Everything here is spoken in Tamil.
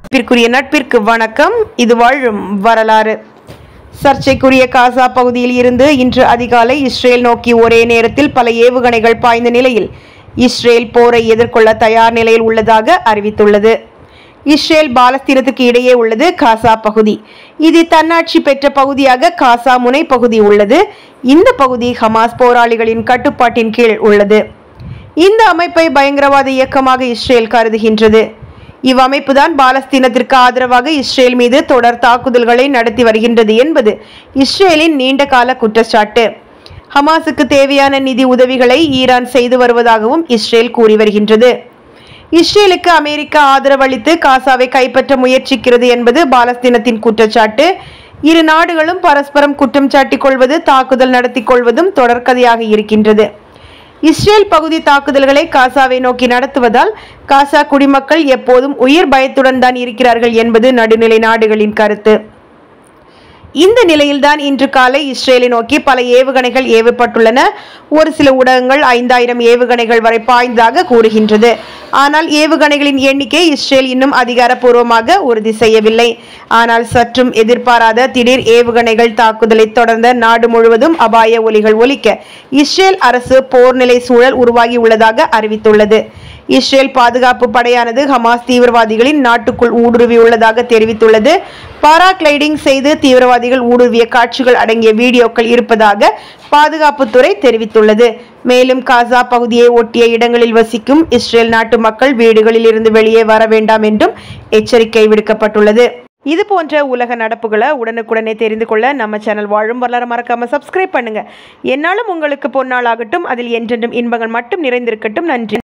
மதிப்பிற்குரிய நட்பிற்கு வணக்கம் இது வாழும் வரலாறு சர்ச்சைக்குரிய காசா பகுதியில் இருந்து இன்று அதிகாலை இஸ்ரேல் நோக்கி ஒரே நேரத்தில் பல ஏவுகணைகள் பாய்ந்த நிலையில் இஸ்ரேல் போரை எதிர்கொள்ள தயார் நிலையில் உள்ளதாக அறிவித்துள்ளது இஸ்ரேல் பாலஸ்தீனத்துக்கு இடையே உள்ளது காசா பகுதி இது தன்னாட்சி பெற்ற பகுதியாக காசா முனை பகுதி உள்ளது இந்த பகுதி ஹமாஸ் போராளிகளின் கட்டுப்பாட்டின் கீழ் உள்ளது இந்த அமைப்பை பயங்கரவாத இயக்கமாக இஸ்ரேல் கருதுகின்றது இவ்வமைப்புதான் பாலஸ்தீனத்திற்கு ஆதரவாக இஸ்ரேல் மீது தொடர் தாக்குதல்களை நடத்தி வருகின்றது என்பது இஸ்ரேலின் நீண்டகால குற்றச்சாட்டு ஹமாஸுக்கு தேவையான நிதி உதவிகளை ஈரான் செய்து வருவதாகவும் இஸ்ரேல் கூறி வருகின்றது இஸ்ரேலுக்கு அமெரிக்கா ஆதரவளித்து காசாவை கைப்பற்ற முயற்சிக்கிறது என்பது பாலஸ்தீனத்தின் குற்றச்சாட்டு இரு நாடுகளும் பரஸ்பரம் குற்றம் சாட்டிக் கொள்வது தாக்குதல் நடத்திக் கொள்வதும் தொடர்கதையாக இருக்கின்றது இஸ்ரேல் பகுதி தாக்குதல்களை காசாவை நோக்கி நடத்துவதால் காசா குடிமக்கள் எப்போதும் உயிர் பயத்துடன் தான் இருக்கிறார்கள் என்பது நடுநிலை நாடுகளின் கருத்து இந்த நிலையில்தான் இன்று காலை இஸ்ரேலை நோக்கி பல ஏவுகணைகள் ஏவப்பட்டுள்ளன ஒரு சில ஊடகங்கள் ஐந்தாயிரம் ஏவுகணைகள் வரை பாய்ந்ததாக கூறுகின்றது ஆனால் ஏவுகணைகளின் எண்ணிக்கை இஸ்ரேல் இன்னும் அதிகாரப்பூர்வமாக உறுதி செய்யவில்லை ஆனால் சற்றும் எதிர்பாராத திடீர் ஏவுகணைகள் தாக்குதலை தொடர்ந்த நாடு முழுவதும் அபாய ஒலிகள் ஒலிக்க இஸ்ரேல் அரசு போர்நிலை சூழல் உருவாகி உள்ளதாக அறிவித்துள்ளது இஸ்ரேல் பாதுகாப்பு படையானது ஹமாஸ் தீவிரவாதிகளின் நாட்டுக்குள் ஊடுருவியுள்ளதாக தெரிவித்துள்ளது பாராகிளைடிங் செய்து தீவிரவாதிகள் ஊடுருவிய காட்சிகள் அடங்கிய வீடியோக்கள் இருப்பதாக பாதுகாப்புத்துறை தெரிவித்துள்ளது மேலும் காசா பகுதியை ஒட்டிய இடங்களில் வசிக்கும் இஸ்ரேல் நாட்டு மக்கள் வீடுகளில் இருந்து வெளியே வர வேண்டாம் என்றும் எச்சரிக்கை விடுக்கப்பட்டுள்ளது இது போன்ற உலக நடப்புகளை உடனுக்குடனே தெரிந்து கொள்ள நம்ம சேனல் வாழும் வரலாறு மறக்காம சப்ஸ்கிரைப் பண்ணுங்க என்னாலும் உங்களுக்கு பொன்னாளாகட்டும் அதில் என்றென்றும் இன்பங்கள் மட்டும் நிறைந்திருக்கட்டும் நன்றி